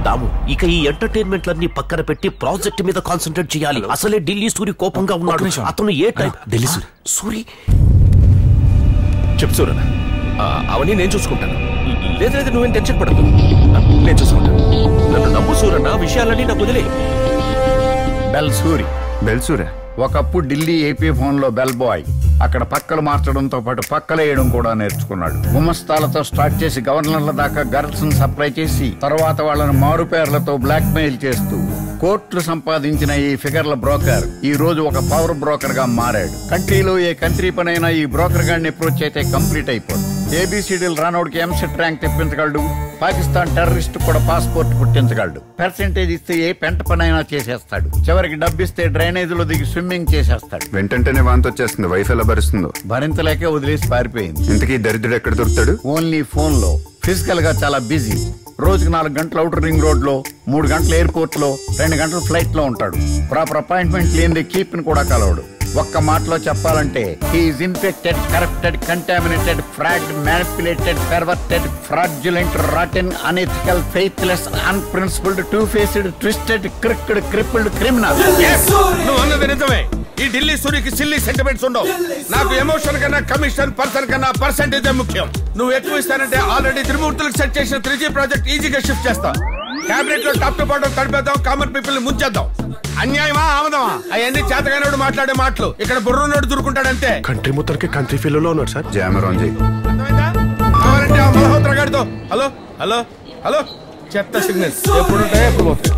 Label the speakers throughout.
Speaker 1: దాము ఇక ఈ ఎంటర్టైన్మెంట్లన్నీ పక్కన పెట్టి ప్రాజెక్ట్ మీద కాన్సన్ట్రేట్ చేయాలి అసలే ఢిల్లీ సూరి కోపంగా ఉన్నాడు
Speaker 2: నిమిషం.
Speaker 1: అతను ఏ టైప్
Speaker 2: ఢిల్లీ సూరి.
Speaker 1: సూరి
Speaker 2: చెప్పు సూరన్న ఆ, అవన్నీ నేను చూసుకుంటాను లేదు లేదు నువ్వేం టెన్షన్ పడదు నేను చూసుకుంటాను నన్ను నమ్ము సూరన్న విషయాలన్నీ నాకు వదిలే
Speaker 3: బెల్ సూరి
Speaker 4: బెల్సూరా
Speaker 3: ఒకప్పుడు ఢిల్లీ ఏపీ ఫోన్ లో బెల్ బాయ్ అక్కడ పక్కలు మార్చడంతో పాటు పక్కలేయడం కూడా నేర్చుకున్నాడు గుమస్తాలతో స్టార్ట్ చేసి గవర్నర్ల దాకా గర్ల్స్ సప్లై చేసి తర్వాత వాళ్ళని మారు పేర్లతో బ్లాక్ మెయిల్ చేస్తూ కోట్లు సంపాదించిన ఈ ఫిగర్ల బ్రోకర్ ఈ రోజు ఒక పవర్ బ్రోకర్ గా మారాడు కంట్రీలో ఏ కంట్రీ పనైనా ఈ బ్రోకర్ గాడిని అప్రోచ్ అయితే కంప్లీట్ అయిపోతుంది ఏబిసిడీలు రానోడికి ఎంసెట్ ర్యాంక్ తెప్పించగలడు పాకిస్తాన్ టెర్రరిస్ట్ కూడా పాస్పోర్ట్ పుట్టించగలడు పర్సెంటేజ్ ఇస్తే ఏ పెంట పనైనా చేసేస్తాడు చివరికి డబ్బిస్తే డ్రైనేజీలో దిగి స్విమ్మింగ్ చేసేస్తాడు
Speaker 4: వెంటంటేనే వాంతి వచ్చేస్తుంది వైఫ్ ఎలా భరిస్తుందో
Speaker 3: భరించలేకే వదిలేసి పారిపోయింది
Speaker 4: ఇంతకీ దరిద్రుడు ఎక్కడ దొరుకుతాడు
Speaker 3: ఓన్లీ ఫోన్ లో ఫిజికల్ గా చాలా బిజీ రోజుకి నాలుగు గంటలు అవుటర్ రింగ్ రోడ్ లో మూడు గంటలు ఎయిర్పోర్ట్ లో రెండు గంటలు ఫ్లైట్ లో ఉంటాడు ప్రాపర్ అపాయింట్మెంట్ లేనిది కీప్ ని కూడా కలవడు ఒక్క మాటలో చెప్పాలంటే he is infected corrupted contaminated fraud manipulated perverted fraudulent rotten unethical faithless unprincipled two faced twisted crooked crippled criminal
Speaker 5: నువ్వు అన్నది నిజమే ఈ ఢిల్లీ సూరికి సిల్లీ సెంటిమెంట్స్ ఉండవు నాకు ఎమోషన్ కన్నా కమిషన్ పర్సన్ కన్నా పర్సెంటేజ్ ముఖ్యం నువ్వు ఎక్కువ ఇస్తానంటే ఆల్రెడీ త్రిమూర్తులకు సెట్ చేసిన త్రీ ప్రాజెక్ట్ ఈజీగా షిఫ్ట్ చేస్తా క్యాబినెట్ లో టాప్ టు బాటం తడిపేద్దాం కామన్ పీపుల్ ని ముంచేద్దాం అన్యాయమా ఆమదమా అవన్నీ చేతగానోడు మాట్లాడే మాటలు ఇక్కడ బుర్రనోడు దొరుకుంటాడంతే
Speaker 2: కంట్రీ మొత్తానికి కంట్రీ ఫీల్ లో ఉన్నాడు సార్
Speaker 4: జామర్ ఆన్ చేయి
Speaker 5: అర్థమైందా? కావాలంటే ఆ మల్హోత్రా గారితో హలో హలో హలో చెత్త సిగ్నల్స్ ఎప్పుడు ఉంటాయో ఎప్పుడు పోతాయి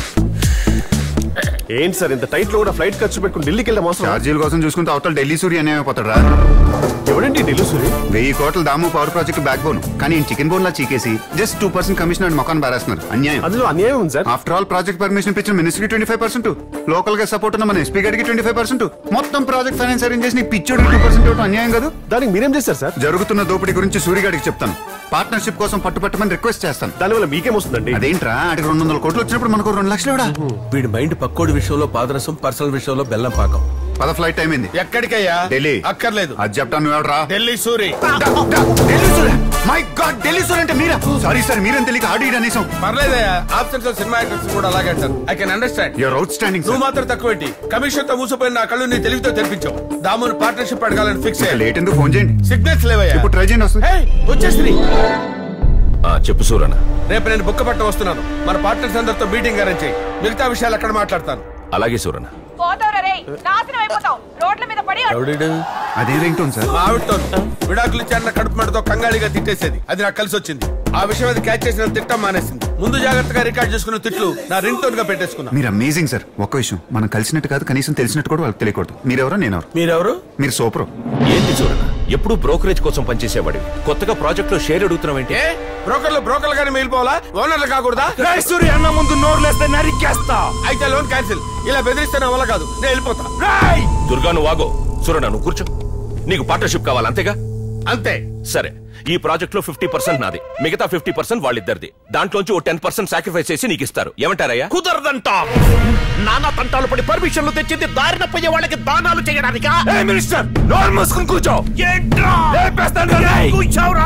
Speaker 2: ఏంటి సార్ ఇంత టైట్ లో కూడా ఫ్లైట్ ఖర్చు పెట్టుకుని ఢిల్లీకి వెళ్ళాం అవసరం
Speaker 4: ఛార్జీల కోసం చూసుకుంటే అవతల ఢిల్లీ సూర్య అనేమైపోతాడా
Speaker 2: ఎవడండి ఢిల్లీ సూరి
Speaker 4: వెయ్యి కోట్ల Damu power project backbone కానీ చికెన్ బోన్ లా చీకేసి just two percent commission and మొఖాన్ని బారేస్తున్నారు అన్యాయం
Speaker 2: అందులో అన్యాయం ఉంది sir
Speaker 4: after all project permission ఇచ్చిన ministry twenty five percent local గా సపోర్ట్ ఉన్న మన ఎస్పీ గడికి ట్వంటీ ఫైవ్ పర్సెంట్ మొత్తం ప్రాజెక్ట్ ఫైనాన్స్ అరేంజ్ చేసి పిచ్చోడు టూ పర్సెంట్ ఇవ్వడం అన్యాయం కాదు
Speaker 2: దానికి మీరేం చేస్తారు సార్
Speaker 4: జరుగుతున్న దోపిడీ గురించి సూర్యగాడికి చెప్తాను పార్ట్నర్షిప్ కోసం పట్టుపట్టమని రిక్వెస్ట్ చేస్తాను
Speaker 2: దానివల్ల మీకేం వస్తుందండి
Speaker 4: అదేంట్రా అడిగి రెండు వందల కోట్లు వచ్చినప్పుడు మనకు రెండు లక్షలు ఇవ్వడా
Speaker 5: వీడి మైండ్ పక్కోడి విషయంలో పాదరసం పర్సనల్ విషయంలో బెల్లం పాకం
Speaker 4: పద ఫ్లైట్ టైం అయింది
Speaker 5: ఎక్కడికయ్యా
Speaker 4: ఢిల్లీ
Speaker 5: అక్కర్లేదు
Speaker 4: అది చెప్తాను నువ్వు ఎవడరా
Speaker 5: ఢిల్లీ సూరి
Speaker 4: మై గాడ్ ఢిల్లీ సూర్ అంటే మీరా సారీ సార్ మీరేం తెలియక ఆడి అనేసం
Speaker 5: పర్లేదయ్యా ఆప్షన్స్ లో సినిమా యాక్టర్స్ కూడా అలాగే అంటారు I can understand
Speaker 4: your outstanding
Speaker 5: నువ్వు మాత్రం తక్కువేంటి కమిషన్ తో మూసిపోయిన నా కళ్ళు నీ తెలివితో తెరిపించావు దాముని పార్ట్నర్షిప్ అడగాలని ఫిక్స్ అయ్యాలి
Speaker 4: లేట్ ఎందుకు ఫోన్ చేయండి
Speaker 5: సిగ్నల్స్ లేవయ్యా
Speaker 4: ఇప్పుడు ట్రై చేయండి వస్తుంది
Speaker 5: హే, వచ్చేసింది
Speaker 2: చెప్పు సూరన్న
Speaker 5: రేపు నేను బుక్క పట్ట వస్తున్నాను మన పార్ట్నర్స్ అందరితో మీటింగ్ అరేంజ్ చేయి మిగతా విషయాలు అక్కడ మాట్లాడతాను
Speaker 2: అలాగే సూరన్న
Speaker 6: పోతావురా రే నాశనం అయిపోతావు రోడ్ల మీద పడి
Speaker 4: అదే రింగ్ సార్
Speaker 5: మా ఆవిడతో విడాకులు ఇచ్చారన్న కడుపు మంటతో కంగాళిగా తిట్టేసేది అది నాకు కలిసి వచ్చింది ఆ విషయం అది క్యాచ్ చేసిన తిట్టం మానేసింది ముందు జాగ్రత్తగా రికార్డ్ చేసుకున్న తిట్లు నా రింగ్ టోన్ గా పెట్టేసుకున్నా
Speaker 4: మీరు అమేజింగ్ సార్ ఒక్క విషయం మనం కలిసినట్టు కాదు కనీసం తెలిసినట్టు కూడా వాళ్ళకి తెలియకూడదు మీరెవరో నేనెవరు
Speaker 5: మీరెవరు
Speaker 4: మీరు సూపర్
Speaker 2: ఏంటి సూరన్న ఎప్పుడు బ్రోకరేజ్ కోసం పనిచేసేవాడు కొత్తగా ప్రాజెక్ట్ లో షేర్ అడుగుతున్నావు ఏంటి
Speaker 5: ఏ బ్రోకర్లు బ్రోకర్లు గానీ మిగిలిపోవాలా ఓనర్లు కాకూడదా
Speaker 1: అన్న ముందు నోరు లేస్తే నరికేస్తా
Speaker 5: అయితే లోన్ క్యాన్సిల్ ఇలా బెదిరిస్తే నా వల్ల కాదు నేను వెళ్ళిపోతా
Speaker 2: దుర్గా నువ్వు ఆగో సూరన్న నువ్వు కూర్చో నీకు పార్ట్నర్షిప్ కావాలి అంతేగా
Speaker 5: అంతే
Speaker 2: సరే ఈ ప్రాజెక్ట్ లో ఫిఫ్టీ పర్సెంట్ నాది మిగతా ఫిఫ్టీ పర్సెంట్ వాళ్ళిద్దరిది దాంట్లోంచి ఓ టెన్ పర్సెంట్ సాక్రిఫైస్ చేసి నీకు ఇస్తారు ఏమంటారయ్యా
Speaker 1: కుదరదంట నానా తంటాలు పడి పర్మిషన్లు తెచ్చింది దారిన పోయే వాళ్ళకి దానాలు చేయడానికా మినిస్టర్ నోరు మూసుకుని కూర్చో ఏంట్రా కూర్చోవురా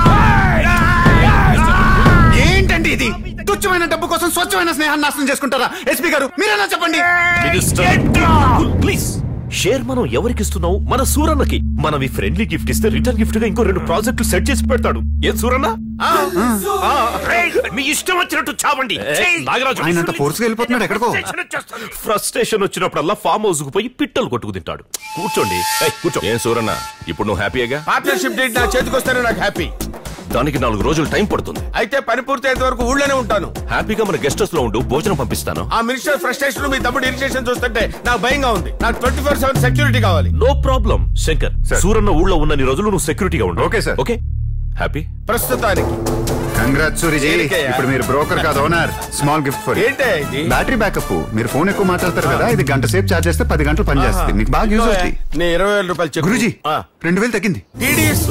Speaker 4: ఏంటండి ఇది తుచ్చమైన డబ్బు కోసం స్వచ్ఛమైన స్నేహాన్ని నాశనం చేసుకుంటారా ఎస్పీ గారు మీరేనా చెప్పండి
Speaker 1: ప్లీజ్ షేర్ మనం ఎవరికి ఇస్తున్నావు మన సూరన్నకి మనం ఈ ఫ్రెండ్లీ గిఫ్ట్ ఇస్తే రిటర్న్ గిఫ్ట్ గా ఇంకో రెండు ప్రాజెక్టులు సెట్ చేసి పెడతాడు ఏం సూరన్న ఆ, రేయ్, మీ ఇష్టం వచ్చినట్టు చావండి చెయ్. నాగరాజు
Speaker 4: ఆయన అంత ఫోర్స్ గా వెళ్ళిపోతున్నాడు ఎక్కడికో
Speaker 1: ఫ్రస్ట్రేషన్ వచ్చినప్పుడల్లా ఫామ్ హౌస్ కు పోయి పిట్టలు కొట్టుకు తింటాడు కూర్చోండి ఏయ్, కూర్చో
Speaker 2: ఏం సూరన్న ఇప్పుడు నువ్వు హ్యాపీగా
Speaker 5: పార్ట్నర్షిప్ డేట్ నా చేతికి వస్తేనే నాకు హ్యాపీ
Speaker 2: దానికి నాలుగు రోజులు టైం పడుతుంది
Speaker 5: అయితే పని పూర్తయ్యేంత వరకు ఊళ్ళోనే ఉంటాను
Speaker 2: హ్యాపీగా మన గెస్ట్ హౌస్ లో ఉండు భోజనం పంపిస్తాను
Speaker 5: ఆ మినిస్టర్ ఫ్రస్ట్రేషన్ మీ తమ్ముడు ఇరిటేషన్ చూస్తుంటే నాకు భయంగా ఉంది నాకు ట్వంటీ ఫోర్ సెవెన్ సెక్యూరిటీ కావాలి
Speaker 1: no problem Shankar
Speaker 4: Sir.
Speaker 1: Suranna ఊళ్ళో ఉన్న రోజులు నువ్వు సెక్యూరిటీగా ఉండు
Speaker 4: Okay, sir.
Speaker 1: ఓకే హ్యాపీ
Speaker 5: ప్రస్తుతానికి
Speaker 4: కంగ్రాట్ సూరి జైలి
Speaker 5: దేనికయ్యా?
Speaker 4: ఇప్పుడు మీరు బ్రోకర్ కాదు ఓనర్ స్మాల్ గిఫ్ట్ ఫర్
Speaker 5: ఏంటే ఇది
Speaker 4: బ్యాటరీ బ్యాకప్ మీరు ఫోన్ ఎక్కువ మాట్లాడతారు కదా ఇది గంట సేపు చార్జ్ చేస్తే పది గంటలు పని చేస్తుంది మీకు బాగా యూజ్ అవుతుంది
Speaker 5: నీ ఇరవై వేల రూపాయలు చెప్పు
Speaker 4: గురుజీ రెండు వేలు తగ్గింది
Speaker 5: టీడీఎస్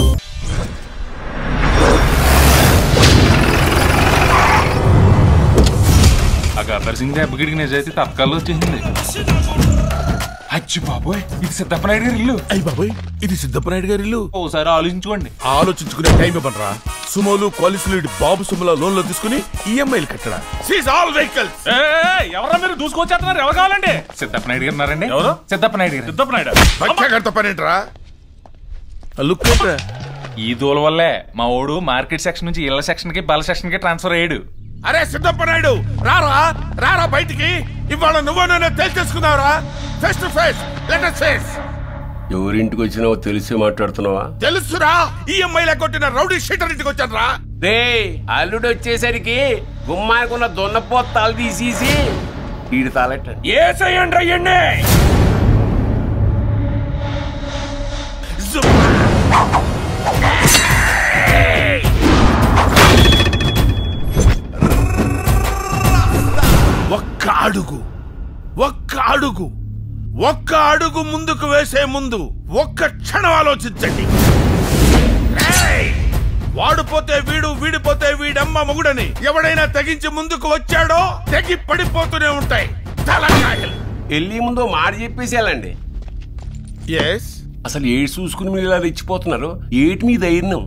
Speaker 7: ఆ గబ్బర్ సింగ్ దెబ్బకిడికి నిజైతే తప్పకాల్లో వచ్చేసింది అచ్చి బాబోయ్ ఇది సిద్ధప్పనాయుడు గారి ఇల్లు
Speaker 5: అయ్యి బాబాయ్ ఇది సిద్ధప్పనాయుడు గారి ఇల్లు
Speaker 7: ఓసారి ఆలోచించుకోండి
Speaker 5: ఆలోచించుకునే టైం ఇవ్వనరా సుమోలు పాలసీలు ఇటు బాబు సుమల లోన్ లో తీసుకుని ఈఎంఐలు కట్టడా సీజ్ ఆల్ వెహికల్స్
Speaker 7: ఎవరా మీరు దూసుకొచ్చేస్తున్నారు ఎవరు కావాలండి సిద్ధప్ప నాయుడు గారు ఉన్నారండి ఎవరు సిద్ధప్ప నాయుడు గారు సిద్ధప్ప నాయుడు
Speaker 5: బచ్చగడత పనేంట్రా లుక్ ఏంట్రా
Speaker 7: ఈ దూల వల్లే మా ఓడు మార్కెట్ సెక్షన్ నుంచి ఇళ్ల సెక్షన్ కి బల సెక్షన్ కి ట్రాన్స్ఫర్ అయ్యాడు
Speaker 5: అరే సిద్ధప్ప నాయుడు రారా రారా బయటికి ఇవాళ నువ్వు నేను తేల్చేసుకున్నావురా face to face letter face
Speaker 8: ఎవరింటికి వచ్చినావో తెలిసి మాట్లాడుతున్నావా
Speaker 5: తెలుసురా ఈఎంఐల కొట్టిన రౌడీ షీటర్ ఇంటికి వచ్చాను రా
Speaker 8: రే అల్లుడు వచ్చేసరికి గుమ్మానికున్న దున్నపోతాలు తీసేసి ఈడు తాలెట్ట
Speaker 5: ఏసయ్యండి అయ్యండి ఒక్క అడుగు ఒక్క అడుగు ఒక్క అడుగు ముందుకు వేసే ముందు ఒక్క క్షణం ఆలోచించండి ఏయ్! వాడుపోతే వీడు వీడిపోతే వీడమ్మ మొగుడని ఎవడైనా తెగించి ముందుకు వచ్చాడో తెగి పడిపోతూనే ఉంటాయి తలకాయలు
Speaker 8: వెళ్ళి ముందు మాట చెప్పేసేయాలండి
Speaker 5: ఎస్
Speaker 8: అసలు ఏడు చూసుకుని మీరు ఇలా రెచ్చిపోతున్నారు ఏటి మీ ధైర్యం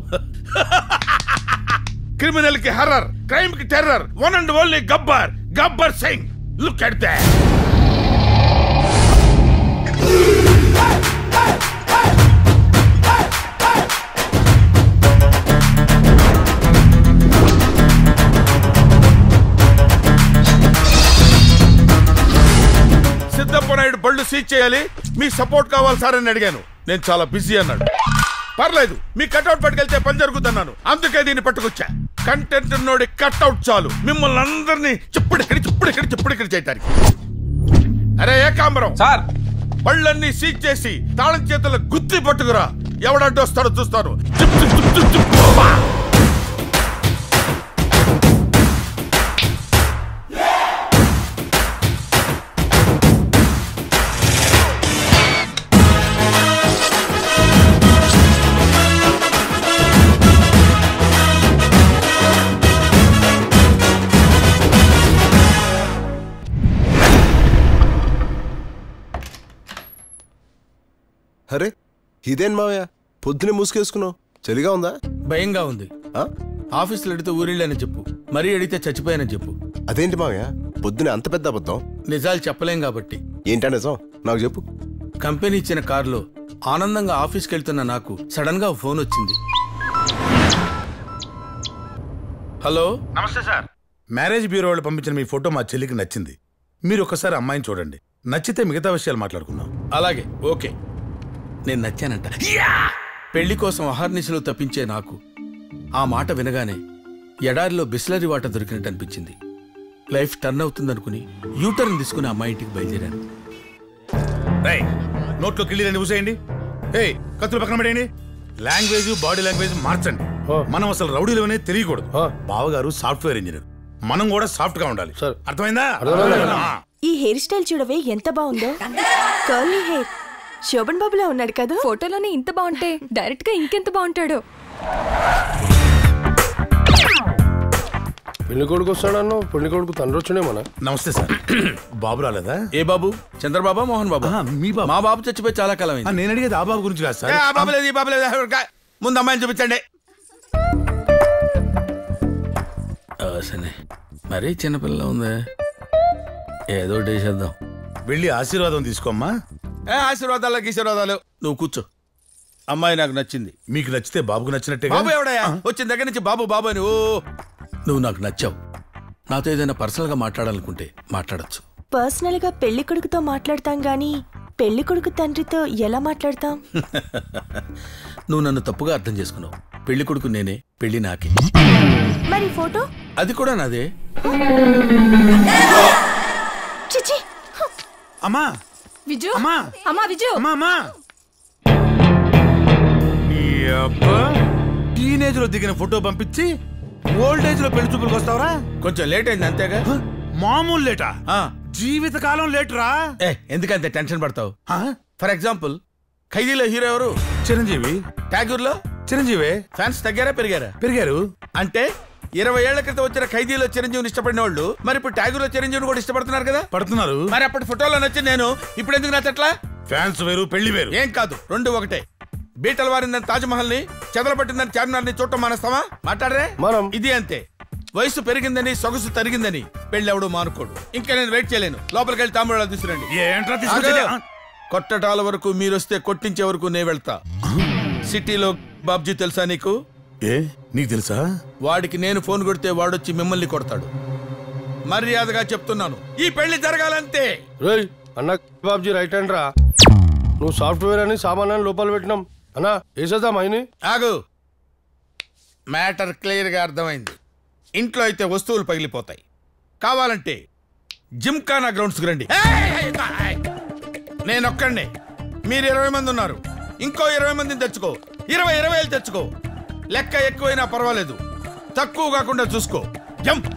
Speaker 5: క్రిమినల్ కి హర్రర్ క్రైమ్ కి terror one and only Gabbar Gabbar Singh look at that Siddhappa Naidu బళ్ళు సీజ్ చేయాలి మీ సపోర్ట్ కావాలి సార్ అని అడిగాను నేను చాలా బిజీ అన్నాడు పర్లేదు మీ కట్అవుట్ పట్టుకెళ్తే పని జరుగుతున్నాను అందుకే దీన్ని పట్టుకొచ్చా కంటెంట్ నోడి కట్అవుట్ చాలు మిమ్మల్ని అందరినీ చిప్పుడిక్కడి చిప్పుడిక్కడి చిప్పుడిక్కడి చేయటానికి అరే ఏకాంబరం
Speaker 7: సార్
Speaker 5: బళ్ళన్నీ సీజ్ చేసి తాళం చేతుల గుత్తి పట్టుకురా ఎవడడ్డు వస్తాడో చూస్తాను chip chip chip chip chip. బా!
Speaker 9: అరే ఇదేం మావయ్య పొద్దునే మూసుకేసుకున్నావు చలిగా ఉందా
Speaker 5: భయంగా ఉంది
Speaker 9: ఆ?
Speaker 5: ఆఫీసులో అడిగితే ఊరిళ్ళని చెప్పు మరీ అడిగితే చచ్చిపోయానని చెప్పు
Speaker 9: అదేంటి మావయ్య పొద్దునే అంత పెద్ద అబద్ధం
Speaker 5: నిజాలు చెప్పలేం కాబట్టి
Speaker 9: ఏంటా నిజం నాకు చెప్పు
Speaker 5: కంపెనీ ఇచ్చిన కారులో ఆనందంగా ఆఫీస్కి వెళ్తున్న నాకు సడన్ గా ఫోన్ వచ్చింది హలో
Speaker 10: నమస్తే సార్ మ్యారేజ్ బ్యూరో వాళ్ళు పంపించిన మీ ఫోటో మా చెల్లికి నచ్చింది మీరు ఒకసారి అమ్మాయిని చూడండి నచ్చితే మిగతా విషయాలు మాట్లాడుకుందాం
Speaker 5: అలాగే ఓకే నేను నచ్చానంట పెళ్లి కోసం అహర్నిశలు తప్పించే నాకు ఆ మాట వినగానే ఎడారిలో బిస్లరీ వాటర్ దొరికినట్టు అనిపించింది లైఫ్ టర్న్ అవుతుందనుకుని యూటర్న్ తీసుకుని అమ్మాయి ఇంటికి బయలుదేరాను
Speaker 10: రై నోట్లో కిళ్ళీలని ఊసేయండి ఏ కత్తులు పక్కన పెట్టేయండి లాంగ్వేజ్ బాడీ లాంగ్వేజ్ మార్చండి మనం అసలు రౌడీలోనే తెలియకూడదు బావగారు సాఫ్ట్వేర్ ఇంజనీర్ మనం కూడా సాఫ్ట్ గా ఉండాలి అర్థమైందా ఆ.
Speaker 11: ఈ హెయిర్ స్టైల్ చూడవే ఎంత బాగుందో కర్లీ హెయిర్ శోభన్ బాబులా ఉన్నాడు కదా
Speaker 12: ఫోటోలోనే ఇంత బాగుంటే డైరెక్ట్ గా ఇంకెంత బాగుంటాడో
Speaker 9: పెళ్లి కొడుకు వస్తాడన్నావు పెళ్లి కొడుకు తండ్రి వచ్చాడే మన
Speaker 10: నమస్తే సార్ బాబు రాలేదా
Speaker 5: ఏ బాబు చంద్రబాబా మోహన్ బాబు
Speaker 10: మీ బాబు
Speaker 5: మా బాబు చచ్చిపోయి చాలా కాలం
Speaker 10: ఆ,
Speaker 5: అయింది
Speaker 10: నేను అడిగేది ఆ బాబు గురించి కాదు సార్
Speaker 5: ఏ, ఆ బాబు లేదు ఈ బాబు లేదు ఎవరికా? ముందు అమ్మాయిని చూపించండి సరే మరీ చిన్నపిల్ల ఉందే ఏదో ఒకటి వేసేద్దాం
Speaker 10: వెళ్ళి ఆశీర్వాదం తీసుకోమ్మా
Speaker 5: ఏ ఆశీర్వాదాలు ఆశీర్వాదాలు నువ్వు కూర్చో అమ్మాయి నాకు నచ్చింది
Speaker 10: మీకు నచ్చితే బాబుకు నచ్చినట్టే
Speaker 5: బాబు ఎవడయ్యా వచ్చిన దగ్గర నుంచి బాబు బాబు అని ఓ నువ్వు నాకు నచ్చావు నాతో ఏదైనా పర్సనల్ గా మాట్లాడాలనుకుంటే మాట్లాడొచ్చు
Speaker 11: పర్సనల్ గా పెళ్లి కొడుకుతో మాట్లాడతాం గాని పెళ్లి కొడుకు తండ్రితో ఎలా మాట్లాడతాం
Speaker 5: నువ్వు నన్ను తప్పుగా అర్థం చేసుకున్నావు పెళ్లి కొడుకు నేనే పెళ్లి నాకే
Speaker 11: మరి ఫోటో
Speaker 5: అది కూడా నాదే
Speaker 11: చిచి
Speaker 10: అమ్మా
Speaker 12: విజు
Speaker 10: అమ్మా
Speaker 12: అమ్మా విజు
Speaker 10: అమ్మా అమ్మా నీ అబ్బా టీనేజ్ లో దిగిన ఫోటో పంపించి ఓల్డ్ ఏజ్ లో పెళ్లి చూపులకు వస్తావరా
Speaker 5: కొంచెం లేట్ అయింది అంతేగా
Speaker 10: మామూలు లేటా
Speaker 5: ఆ,
Speaker 10: జీవితకాలం లేటురా
Speaker 5: ఏ ఎందుకంత టెన్షన్ పడతావు
Speaker 10: ఆ?
Speaker 5: ఫర్ ఎగ్జాంపుల్ ఖైదీలో హీరో ఎవరు
Speaker 10: చిరంజీవి
Speaker 5: ట్యాగూర్ లో
Speaker 10: చిరంజీవి
Speaker 5: ఫ్యాన్స్ తగ్గారా పెరిగారా
Speaker 10: పెరిగారు
Speaker 5: అంటే ఇరవై ఏళ్ల క్రితం వచ్చిన ఖైదీలో చిరంజీవిని ఇష్టపడిన వాళ్ళు మరి ఇప్పుడు ట్యాగూర్ లో చిరంజీవిని కూడా ఇష్టపడుతున్నారు కదా
Speaker 10: పడుతున్నారు
Speaker 5: మరి అప్పటి ఫోటోలో నచ్చి నేను ఇప్పుడు ఎందుకు నచ్చట్లా
Speaker 10: ఫ్యాన్స్ వేరు పెళ్లి వేరు
Speaker 5: ఏం కాదు రెండు ఒకటే బీటలు వారిందని తాజ్ మహల్ ని చెదలబట్టిందని చార్మినార్ ని చూడటం మానేస్తావా మాట్లాడరే మనం ఇది అంతే వయసు పెరిగిందని సొగసు తరిగిందని పెళ్లి ఎవడు మానుకోడు ఇంకా నేను వెయిట్ చేయలేను లోపలికి వెళ్ళి తాంబూలాలు తీసుకురండి
Speaker 10: ఏంట్రా తీసుకొచ్చేది?
Speaker 5: ఆగు. కొట్టటాల వరకు మీరొస్తే కొట్టించే వరకు నే వెళ్తా సిటీలో బాబ్జీ తెలుసా నీకు
Speaker 10: ఏ నీకు తెలుసా
Speaker 5: వాడికి నేను ఫోన్ కొడితే వాడొచ్చి మిమ్మల్ని కొడతాడు మర్యాదగా చెప్తున్నాను ఈ పెళ్లి జరగాలంతే
Speaker 9: రేయ్ అన్న బాబ్జీ రైట్ హ్యాండ్ రా నువ్వు సాఫ్ట్వేర్ అని సామాన్యాన్ని లోపల పెట్టినాం అన్నా వేసేద్దాం అయిని
Speaker 5: ఆగు మ్యాటర్ క్లియర్ గా అర్థమైంది ఇంట్లో అయితే వస్తువులు పగిలిపోతాయి కావాలంటే జిమ్ఖానా గ్రౌండ్స్ రండి నేను ఒక్కడినే మీరు ఇరవై మంది ఉన్నారు ఇంకో ఇరవై మందిని తెచ్చుకో ఇరవై ఇరవై వేలు తెచ్చుకో లెక్క ఎక్కువైనా పర్వాలేదు తక్కువ కాకుండా చూసుకో జంప్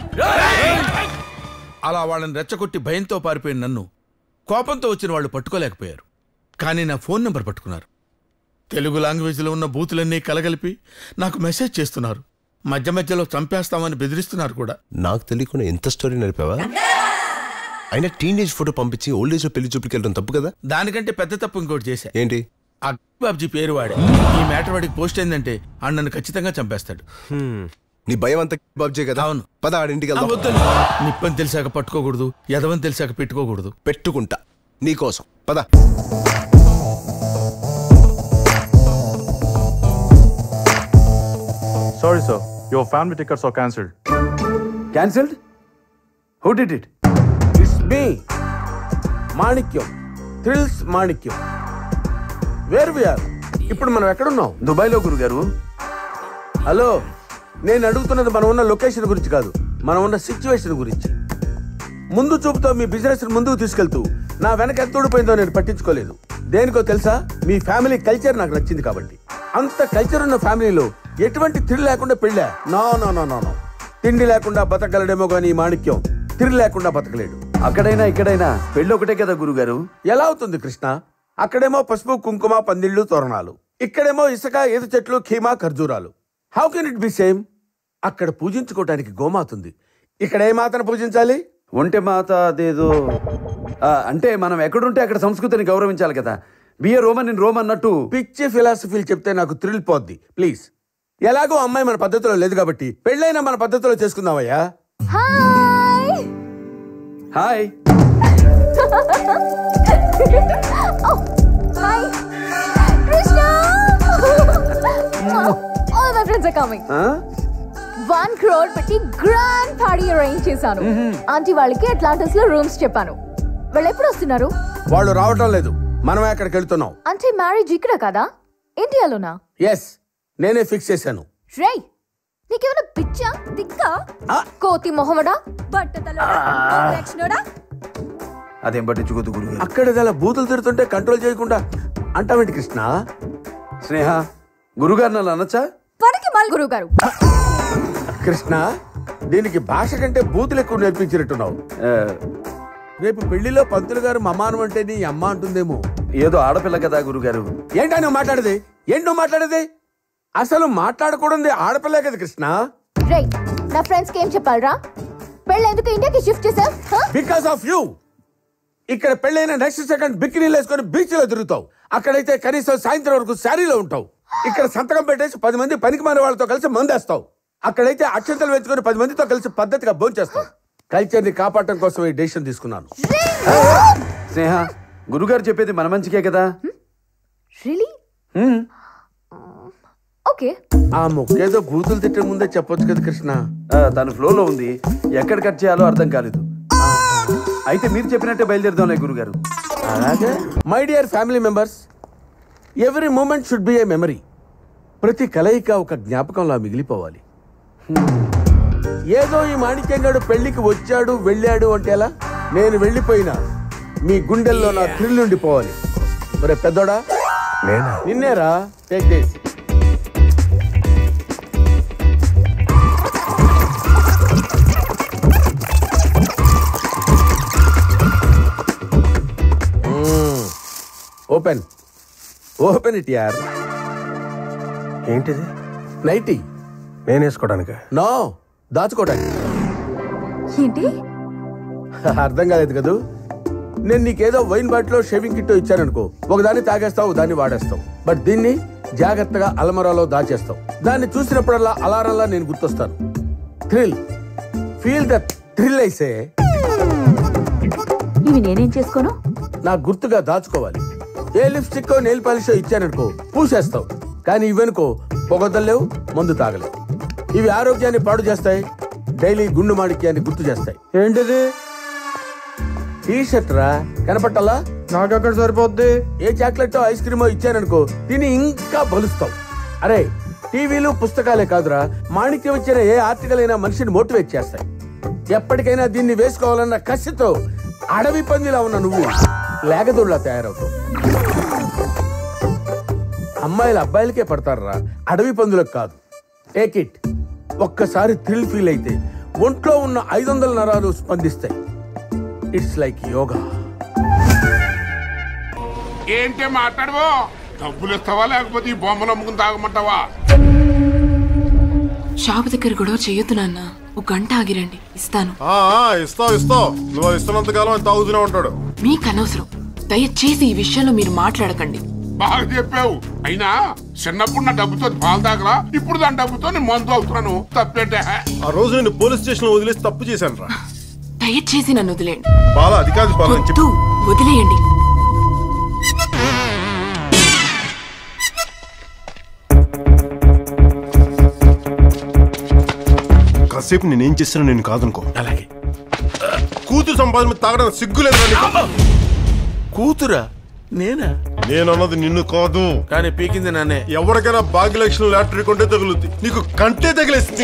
Speaker 5: అలా వాళ్ళని రెచ్చగొట్టి భయంతో పారిపోయిన నన్ను కోపంతో వచ్చిన వాళ్ళు పట్టుకోలేకపోయారు కానీ నా ఫోన్ నెంబర్ పట్టుకున్నారు తెలుగు లాంగ్వేజ్లో ఉన్న బూతులన్నీ కలగలిపి నాకు మెసేజ్ చేస్తున్నారు మధ్య మధ్యలో చంపేస్తామని బెదిరిస్తున్నారు కూడా
Speaker 9: నాకు తెలియకుండా ఎంత స్టోరీ నడిపావా అయినా టీనేజ్ ఫోటో పంపించి ఓల్డ్ ఏజ్ పెళ్లి చూపులకి వెళ్ళడం తప్పు కదా
Speaker 5: దానికంటే పెద్ద తప్పు ఇంకోటి చేశా
Speaker 9: ఏంటి
Speaker 5: ఆ బాబ్జీ పేరు వాడే ఈ మ్యాటర్ వాడికి పోస్ట్ అయిందంటే ఆ నన్ను ఖచ్చితంగా చంపేస్తాడు
Speaker 9: హ్మ్. నీ భయం అంతా బాబ్జీ కదా
Speaker 5: అవును
Speaker 9: పద ఆడింటికి
Speaker 5: ఆ,
Speaker 9: వెళ్దాం
Speaker 5: వద్దు. నిప్పని తెలిసాక పట్టుకోకూడదు ఎదవని తెలిసాక పెట్టుకోకూడదు
Speaker 9: పెట్టుకుంటా నీకోసం పద
Speaker 13: Sorry, sir. Your family tickets are cancelled.
Speaker 14: Cancelled? Who did it?
Speaker 5: It's me Manikyam thrills Manikyam where are ఇప్పుడు మనం ఎక్కడున్నాం
Speaker 14: దుబాయ్లో గురుగారు
Speaker 5: హలో నేను అడుగుతున్నది మనం ఉన్న లొకేషన్ గురించి కాదు మనం ఉన్న సిచ్యువేషన్ గురించి ముందు చూపుతో మీ బిజినెస్ ముందుకు తీసుకెళ్తూ నా వెనక ఎంత ఊడిపోయిందో నేను పట్టించుకోలేదు దేనికో తెలుసా మీ ఫ్యామిలీ కల్చర్ నాకు నచ్చింది కాబట్టి అంత కల్చర్ ఉన్న ఫ్యామిలీలో ఎటువంటి థ్రిల్ లేకుండా పెళ్ళా no no no no no తిండి లేకుండా బతకగలడేమో కానీ ఈ మాణిక్యం థ్రిల్ లేకుండా బతకలేడు
Speaker 14: అక్కడైనా ఇక్కడైనా పెళ్ళి ఒకటే కదా గురుగారు
Speaker 5: ఎలా అవుతుంది కృష్ణ అక్కడేమో పసుపు కుంకుమ పందిళ్ళు తోరణాలు ఇక్కడేమో ఇసుక ఈత చెట్లు ఖీమా ఖర్జూరాలు how can it be same అక్కడ పూజించుకోవటానికి గోమాతుంది ఇక్కడ ఏ మాతను పూజించాలి
Speaker 14: ఒంటె మాత అదేదో ఆ, అంటే మనం ఎక్కడుంటే అక్కడ సంస్కృతిని గౌరవించాలి కదా బిఏ రోమన్ ఇన్ రోమ్ అన్నట్టు
Speaker 5: పిచ్చి ఫిలాసఫీలు చెప్తే నాకు థ్రిల్ పోద్ది ప్లీజ్ ఎలాగో అమ్మాయి మన పద్ధతిలో లేదు కాబట్టి పెళ్ళైనా మన పద్ధతిలో చేసుకుందామయ్యా
Speaker 14: hi
Speaker 15: Hi. Krishna! All my friends are coming. One crore పెట్టి గ్రాండ్ పార్టీ అరేంజ్ చేశాను ఆంటీ వాళ్ళకి అట్లాంటిస్ లో రూమ్స్ చెప్పాను వాళ్ళు ఎప్పుడు వస్తున్నారు
Speaker 5: వాళ్ళు రావటం లేదు మనమే అక్కడికి వెళ్తున్నాం
Speaker 15: అంటే మ్యారేజ్ ఇక్కడ కదా ఇండియాలోనా
Speaker 5: ఎస్ నేనే ఫిక్స్ చేశాను
Speaker 15: రే నీకేమైనా పిచ్చా తిక్క కోతి మొహమడా బట్టతలోడా
Speaker 14: అదేం పట్టించుకోదు గురుగారు
Speaker 5: అక్కడ అలా బూతులు తిడుతుంటే కంట్రోల్ చేయకుండా అంటావేంటి కృష్ణ
Speaker 14: స్నేహ గురుగారు నన్ను అనొచ్చా
Speaker 15: పనికి మళ్ళీ గురువు గారు
Speaker 5: కృష్ణ దీనికి భాష కంటే బూతులు ఎక్కువ నేర్పించినట్టున్నావు రేపు పెళ్లిలో పంతులు గారు మమానం అంటే నీ అమ్మ అంటుందేమో
Speaker 14: ఏదో ఆడపిల్ల కదా గురుగారు
Speaker 5: ఏంటా నువ్వు మాట్లాడేది ఏంటి నువ్వు మాట్లాడేది అసలు మాట్లాడకూడదు ఆడపిల్లే కదా కృష్ణ
Speaker 15: రే నా ఫ్రెండ్స్ కి ఏం చెప్పాలరా పెళ్ళి ఎందుకు ఇండియాకి షిఫ్ట్ చేసావు
Speaker 5: బికాస్ ఆఫ్ యూ ఇక్కడ పెళ్ళైన నెక్స్ట్ సెకండ్ బికినీలు వేసుకొని బీచ్ లో తిరుగుతావు అక్కడైతే కనీసం సాయంత్రం వరకు శారీలో ఉంటావు ఇక్కడ సంతకం పెట్టేసి పది మంది పనికి మారే వాళ్ళతో కలిసి మందేస్తావు అక్కడైతే అక్షంతలు వేసుకొని పది మందితో కలిసి పద్ధతిగా భోంచేస్తావు కల్చర్ ని కాపాడటం కోసం ఈ డెసిషన్ తీసుకున్నాను
Speaker 14: స్నేహ గురుగారు చెప్పేది మన మంచికే కదా
Speaker 15: రియలీ
Speaker 14: హ్మ్.
Speaker 15: ఓకే
Speaker 5: ఆ మొక్కేదో బూతులు తిట్టే ముందే చెప్పొచ్చు కదా కృష్ణ
Speaker 14: ఆ, తను ఫ్లోలో ఉంది ఎక్కడ కట్ చేయాలో అర్థం కాలేదు అయితే మీరు చెప్పినట్టే బయలుదేరుదాంలే గురుగారు
Speaker 5: అలాగే my dear family members every moment should be a memory ప్రతి కలయిక ఒక జ్ఞాపకంలా మిగిలిపోవాలి ఏదో ఈ మాణిక్యంగాడు పెళ్లికి వచ్చాడు వెళ్ళాడు అంటే ఎలా నేను వెళ్ళిపోయినా మీ గుండెల్లో నా థ్రిల్ ఉండిపోవాలి మరి పెద్దోడా నిన్నేరా take this open open it యార్
Speaker 9: ఏంటిది
Speaker 5: నైటీ
Speaker 9: నేను వేసుకోవడానికి
Speaker 5: నో దాచుకోవడానికి
Speaker 15: ఏంటి
Speaker 5: అర్థం కాలేదు కదూ నేను నీకేదో వైన్ బాటిలో షేవింగ్ కిట్ ఇచ్చాననుకో ఒకదాన్ని తాగేస్తావు దాన్ని వాడేస్తావు బట్ దీన్ని
Speaker 8: జాగ్రత్తగా అలమరాలో దాచేస్తావు దాన్ని చూసినప్పుడల్లా అలారంలా నేను గుర్తొస్తాను థ్రిల్ ఫీల్ ద థ్రిల్ అయితే
Speaker 15: ఇవి నేనేం చేసుకోను
Speaker 8: నాకు గుర్తుగా దాచుకోవాలి ఏ లిప్స్టిక్ నెయిల్ పాలిష్ ఇచ్చాననుకో పూసేస్తావు కానీ ఇవనుకో పొగదలేవు మందు తాగలేవు ఇవి ఆరోగ్యాన్ని పాడు చేస్తాయి డైలీ గుండు మాణిక్యాన్ని గుర్తు చేస్తాయి ఏంటిది టీ షర్ట్ రా కనపట్టాలా నాకు అక్కడ సరిపోద్ది ఏ చాక్లెట్ ఐస్ క్రీమో ఇచ్చాననుకో తిని ఇంకా బలుస్తావు అరే టీవీలు పుస్తకాలే కాదురా మాణిక్యం ఇచ్చిన ఏ ఆర్టికల్ అయినా మనిషిని మోటివేట్ చేస్తాయి ఎప్పటికైనా దీన్ని వేసుకోవాలన్న కసితో అడవి పందిలా ఉన్న నువ్వు లేగదోళ్ళ తయారవుతావు అమ్మాయిలు అబ్బాయిలకే పడతారా అడవి పందులకు కాదు టేక్ ఇట్ ఒక్కసారి థ్రిల్ ఫీల్ అయితే ఒంట్లో ఉన్న ఐదు వందల నరాలు స్పందిస్తాయి ఇట్స్ లైక్ యోగా
Speaker 16: ఏంటే మాట్లాడవో డబ్బులు ఇస్తావా లేకపోతే ఈ బొమ్మలు అమ్ముకుని తాగమంటావా
Speaker 17: షాప్ దగ్గర గొడవ చెయ్యొద్దు నాన్న ఒక గంట ఆగిరండి ఇస్తాను
Speaker 18: ఆ, ఆ, ఇస్తావు ఇస్తావు నువ్వు అది ఇస్తున్నంత కాలం ఆయన తాగుతూనే ఉంటాడు
Speaker 17: మీకు అనవసరం దయచేసి ఈ విషయంలో మీరు మాట్లాడకండి
Speaker 16: బాగా చెప్పావు అయినా చిన్నప్పుడు నా డబ్బుతో పాలు తాగలా ఇప్పుడు దాని డబ్బుతో నేను మందు అవుతున్నాను తప్పేంటే
Speaker 18: ఆ రోజు నేను పోలీస్ స్టేషన్ లో వదిలేసి తప్పు చేశాను రా
Speaker 17: దయచేసి నన్ను వదిలేయండి
Speaker 18: బాలా అది కాదు బాలా నేను చెప్పి
Speaker 17: వదిలేయండి
Speaker 18: కాసేపు నేనేం చేస్తానో నేను కాదనుకో అలాగే కూతురు సంపాదన మీద తాగడానికి సిగ్గులేదు
Speaker 5: కూతురా నేనా
Speaker 18: నేను అన్నది నిన్ను కాదు
Speaker 5: కానీ పీకింది నన్నే
Speaker 18: ఎవరికైనా భాగ్యలక్ష్మి లాటరీ కొంటే తగులుద్ది నీకు కంటే తగిలేస్తుంది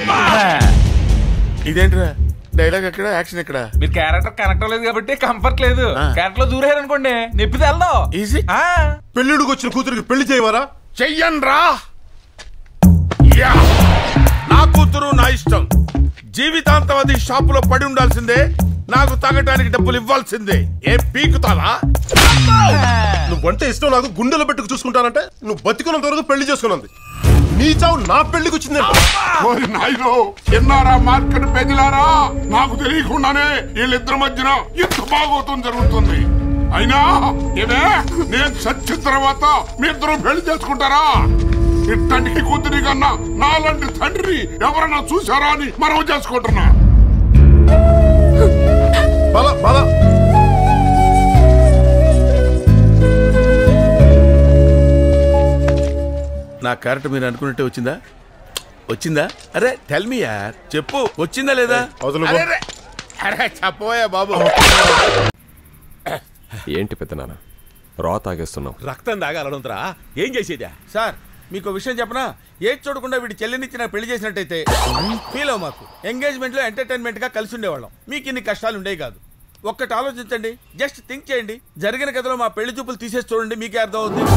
Speaker 5: ఇదేంట్రా డైలాగ్ ఎక్కడ యాక్షన్ ఎక్కడ
Speaker 7: మీరు క్యారెక్టర్ కనెక్ట్ అవ్వలేదు కాబట్టి కంఫర్ట్ లేదు క్యారెక్టర్ లో దూరేరు అనుకోండి నొప్పి తెల్దాం
Speaker 5: ఈజీ
Speaker 18: పెళ్ళిడికి వచ్చిన కూతురికి పెళ్లి చేయవరా
Speaker 16: చెయ్యన్ రా యా! నా కూతురు నా ఇష్టం జీవితాంతం అది షాపులో పడి ఉండాల్సిందే నాకు తాగటానికి డబ్బులు ఇవ్వాల్సిందే ఏ పీకుతావా
Speaker 18: నువ్వంటే ఇష్టం నాకు గుండెలో పెట్టుకు చూసుకుంటానంటే నువ్వు బతికున్నంత వరకు పెళ్లి చేసుకున్నది నీ చావు నా పెళ్లికి వచ్చింది
Speaker 16: ఓరి నాయనో ఎన్నారా మార్కెట్ పెదిలారా నాకు తెలియకుండానే వీళ్ళిద్దరి మధ్యన ఇంత బాగోతం జరుగుతుంది అయినా ఇదే నేను చచ్చిన తర్వాత మీ ఇద్దరు పెళ్లి చేసుకుంటారా ఇట్టంటి కూతురి కన్నా నాలాంటి తండ్రి ఎవరన్నా చూసారా అని మనం చేసుకుంటున్నా
Speaker 18: బల బల
Speaker 5: నా క్యారెక్టర్ మీరు అనుకున్నట్టే వచ్చిందా వచ్చిందా అరే టెల్ మీ యార్ చెప్పు వచ్చిందా లేదా
Speaker 18: అవతల
Speaker 16: అరే, అరే, అరే చెప్పబోయా బాబు
Speaker 2: ఏంటి పెద్ద నాన్న రా తాగేస్తున్నావు
Speaker 5: రక్తం దాగాలనుంతరా ఏం చేసేదా సార్ మీకు విషయం చెప్పనా ఏది చూడకుండా వీడి చెల్లినిచ్చి నాకు పెళ్లి చేసినట్టయితే ఫీల్ అవ్వ మాకు ఎంగేజ్మెంట్ లో ఎంటర్టైన్మెంట్ గా కలిసి ఉండేవాళ్ళం మీకు ఇన్ని కష్టాలు ఉండేవి కాదు ఒక్కటి ఆలోచించండి జస్ట్ థింక్ చేయండి జరిగిన కథలో మా పెళ్లి చూపులు తీసేసి చూడండి మీకే అర్థం అవుతుంది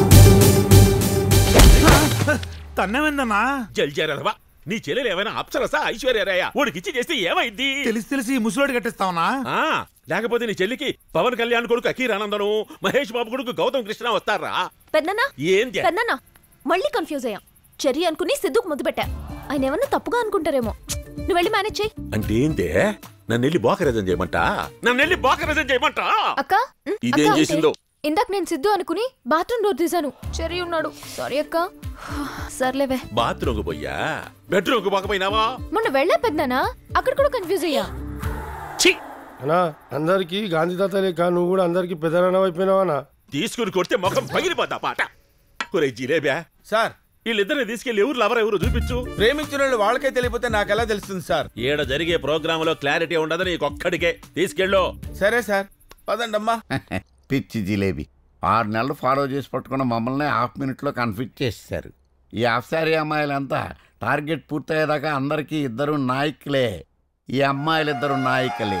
Speaker 1: తన్నవేందన్నా జల్జారదవా నీ చెల్లెలు ఏమైనా అప్సరసా ఐశ్వర్యరాయ ఊడికిచ్చి చేస్తే ఏమైంది
Speaker 10: తెలిసి తెలిసి ఈ ముసలోడి కట్టిస్తావునా
Speaker 1: ఆ లేకపోతే నీ చెల్లికి పవన్ కళ్యాణ్ కొడుకు అఖీర్ ఆనందను మహేష్ బాబు కొడుకు గౌతమ్ కృష్ణ వస్తారా
Speaker 15: పెద్దనా
Speaker 1: ఏంది
Speaker 15: పెద్దనా మళ్ళీ కన్ఫ్యూజ్ అయ్యాం చెర్రీ అనుకుని సిద్ధుకు ముద్దు పెట్టా ఆయన ఏమన్నా తప్పుగా అనుకుంటారేమో నువ్వు వెళ్ళి మేనేజ్ చేయి
Speaker 1: అంటే ఏందే నన్ను వెళ్ళి బోకరేజం చేయమంట నన్ను వెళ్ళి బోకరేజం చేయమంట
Speaker 15: అక్క ఉమ్,
Speaker 1: ఇదేం
Speaker 15: అక్క,
Speaker 1: చేసిందో?
Speaker 15: అంటే ఇందాక నేను సిద్ధు అనుకుని బాత్రూమ్ డోర్ తీశాను చెర్రీ ఉన్నాడు సారీ అక్క సర్లేవే
Speaker 1: బాత్రూమ్ పోయా బెడ్రూమ్ కు పోకపోయినావా
Speaker 15: మొన్న వెళ్ళా పెద్దనా అక్కడ కూడా కన్ఫ్యూజ్ అయ్యా
Speaker 9: అన్నా అందరికి గాంధీ తాత లేక నువ్వు కూడా అందరికి పెద్దనాన్న అయిపోయినావా
Speaker 1: తీసుకుని కొడితే ముఖం పగిలిపోతా పాట ఒరే జిలేబా
Speaker 5: సార్
Speaker 1: వీళ్ళిద్దరిని తీసుకెళ్లి ఎవరు లవర్ ఎవరు చూపించు
Speaker 5: ప్రేమించిన వాళ్ళు వాళ్ళకే తెలియపోతే నాకు ఎలా తెలుస్తుంది సార్
Speaker 1: ఈడ జరిగే ప్రోగ్రామ్ లో క్లారిటీ ఉండదు నీకొక్కడికే తీసుకెళ్ళు
Speaker 5: సరే సార్ పదండమ్మా
Speaker 3: పిచ్చి జిలేబీ ఆరు నెలలు ఫాలో చేసి పట్టుకున్న మమ్మల్ని హాఫ్ మినిట్లో కన్ఫ్యూజ్ చేశారు ఈ ఆఫ్సారీ అమ్మాయిలంతా టార్గెట్ పూర్తయ్యేదాకా అందరికీ ఇద్దరు నాయకులే ఈ అమ్మాయిలిద్దరు నాయకులే